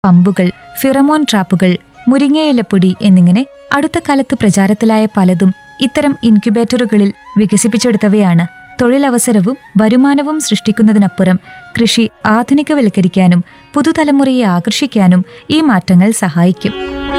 പമ്പുകൾ ഫിറമോൺ ട്രാപ്പുകൾ മുരിങ്ങയിലപ്പൊടി എന്നിങ്ങനെ അടുത്ത കാലത്ത് പ്രചാരത്തിലായ പലതും ഇത്തരം ഇൻക്യുബേറ്ററുകളിൽ വികസിപ്പിച്ചെടുത്തവയാണ് തൊഴിലവസരവും വരുമാനവും സൃഷ്ടിക്കുന്നതിനപ്പുറം കൃഷി ആധുനികവൽക്കരിക്കാനും പുതുതലമുറയെ ആകർഷിക്കാനും ഈ മാറ്റങ്ങൾ സഹായിക്കും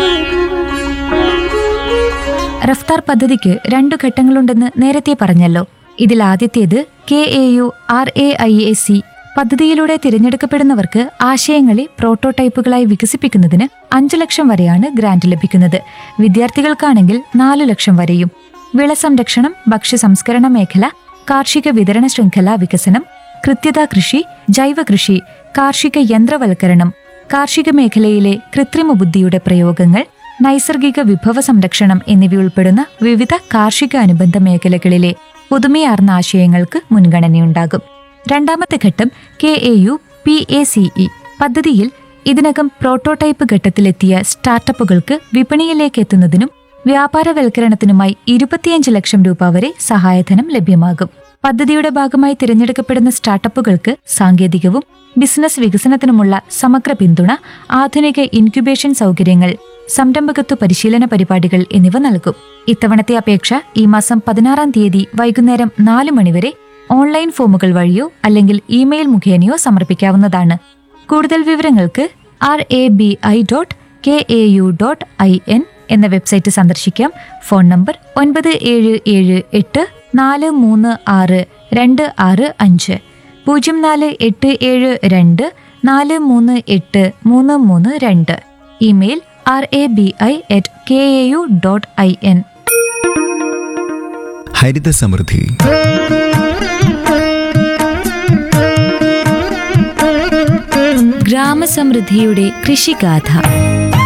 റഫ്താർ പദ്ധതിക്ക് രണ്ടു ഘട്ടങ്ങളുണ്ടെന്ന് നേരത്തെ പറഞ്ഞല്ലോ ഇതിൽ ആദ്യത്തേത് K A U R A I A C പദ്ധതിയിലൂടെ തിരഞ്ഞെടുക്കപ്പെടുന്നവർക്ക് ആശയങ്ങളെ പ്രോട്ടോടൈപ്പുകളായി വികസിപ്പിക്കുന്നതിന് അഞ്ചു ലക്ഷം വരെയാണ് ഗ്രാന്റ് ലഭിക്കുന്നത് വിദ്യാർത്ഥികൾക്കാണെങ്കിൽ നാലു ലക്ഷം വരെയും വിള സംരക്ഷണം ഭക്ഷ്യ സംസ്കരണ മേഖല കാർഷിക വിതരണ ശൃംഖല വികസനം കൃത്യത കൃഷി ജൈവ കൃഷി കാർഷിക യന്ത്രവൽക്കരണം കാർഷിക മേഖലയിലെ കൃത്രിമ ബുദ്ധിയുടെ പ്രയോഗങ്ങൾ നൈസർഗിക വിഭവ സംരക്ഷണം എന്നിവയുൾപ്പെടുന്ന വിവിധ കാർഷിക അനുബന്ധ മേഖലകളിലെ പുതുമയാർന്ന ആശയങ്ങൾക്ക് മുൻഗണനയുണ്ടാകും രണ്ടാമത്തെ ഘട്ടം K A U P A C E പദ്ധതിയിൽ ഇതിനകം പ്രോട്ടോടൈപ്പ് ഘട്ടത്തിലെത്തിയ സ്റ്റാർട്ടപ്പുകൾക്ക് വിപണിയിലേക്ക് എത്തുന്നതിനും വ്യാപാരവൽക്കരണത്തിനുമായി ഇരുപത്തിയഞ്ച് ലക്ഷം രൂപ വരെ സഹായധനം ലഭ്യമാകും പദ്ധതിയുടെ ഭാഗമായി തിരഞ്ഞെടുക്കപ്പെടുന്ന സ്റ്റാർട്ടപ്പുകൾക്ക് സാങ്കേതികവും ബിസിനസ് വികസനത്തിനുമുള്ള സമഗ്ര പിന്തുണ ആധുനിക ഇൻക്യുബേഷൻ സൗകര്യങ്ങൾ സംരംഭകത്വ പരിശീലന പരിപാടികൾ എന്നിവ നൽകും ഇത്തവണത്തെ അപേക്ഷ ഈ മാസം പതിനാറാം തീയതി വൈകുന്നേരം നാല് മണിവരെ ഓൺലൈൻ ഫോമുകൾ വഴിയോ അല്ലെങ്കിൽ ഇമെയിൽ മുഖേനയോ സമർപ്പിക്കാവുന്നതാണ് കൂടുതൽ വിവരങ്ങൾക്ക് R A B I dot K A U dot I N എന്ന വെബ്സൈറ്റ് സന്ദർശിക്കാം ഫോൺ നമ്പർ ഒൻപത് ഏഴ് ഏഴ് എട്ട് നാല് മൂന്ന് ആറ് രണ്ട് ആറ് അഞ്ച് പൂജ്യം നാല് എട്ട് ഏഴ് രണ്ട് നാല് മൂന്ന് എട്ട് മൂന്ന് മൂന്ന് രണ്ട് email R A B I at K A U dot I N ഹരിത സമൃദ്ധി ഗ്രാമസമൃദ്ധിയുടെ കൃഷിഗാഥ